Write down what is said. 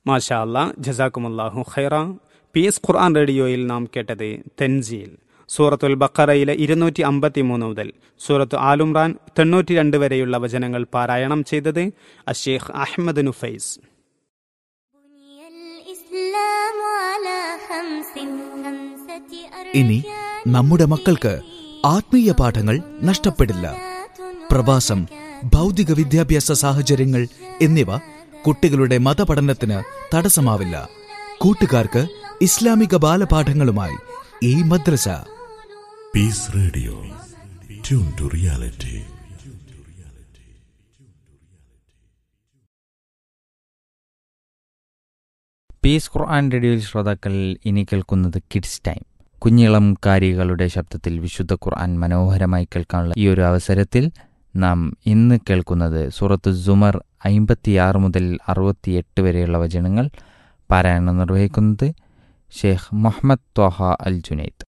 മാഷാ അല്ലാ ജസാക്കുമുല്ലാഹു ഖൈറ P S ഖുർആൻ റേഡിയോയിൽ നാം കേട്ടത് തെൻസീൽ സൂറത്തുൽ ബക്കറയിലെ ഇരുന്നൂറ്റി അമ്പത്തി മൂന്ന് മുതൽ സൂറത്ത് ആലുംറാൻ തൊണ്ണൂറ്റി രണ്ട് വരെയുള്ള വചനങ്ങൾ പാരായണം ചെയ്തത് അഷേഖ് അഹമ്മദ് നുഫൈസ് بني الإسلام على خمس خمسة ഇനി നമ്മുടെ മക്കൾക്ക് ആത്മീയ പാഠങ്ങൾ നഷ്ടപ്പെടില്ല പ്രവാസം ഭൗതിക വിദ്യാഭ്യാസ സാഹചര്യങ്ങൾ എന്നിവ കുട്ടികളുടെ മതപഠനത്തിന് തടസ്സമാവില്ല കൂട്ടുകാർക്ക് ഇസ്ലാമിക ബാലപാഠങ്ങളുമായി ഈ മദ്രസ peace radio tune to reality peace Quran റേഡിയോയിൽ ശ്രോതാക്കൾ ഇനി കേൾക്കുന്നത് കിഡ്സ് ടൈം കുഞ്ഞിളം കാരികളുടെ ശബ്ദത്തിൽ വിശുദ്ധ ഖുർആൻ മനോഹരമായി കേൾക്കാനുള്ള ഈ ഒരു അവസരത്തിൽ നാം ഇന്ന് കേൾക്കുന്നത് സൂറത്ത് സുമർ അയിമ്പത്തിയാറ് മുതൽ അറുപത്തിയെട്ട് വരെയുള്ള വചനങ്ങൾ പാരായണം നിർവഹിക്കുന്നത് ഷെയ്ഖ് മുഹമ്മദ് ത്വഹ അൽ ജുനൈദ്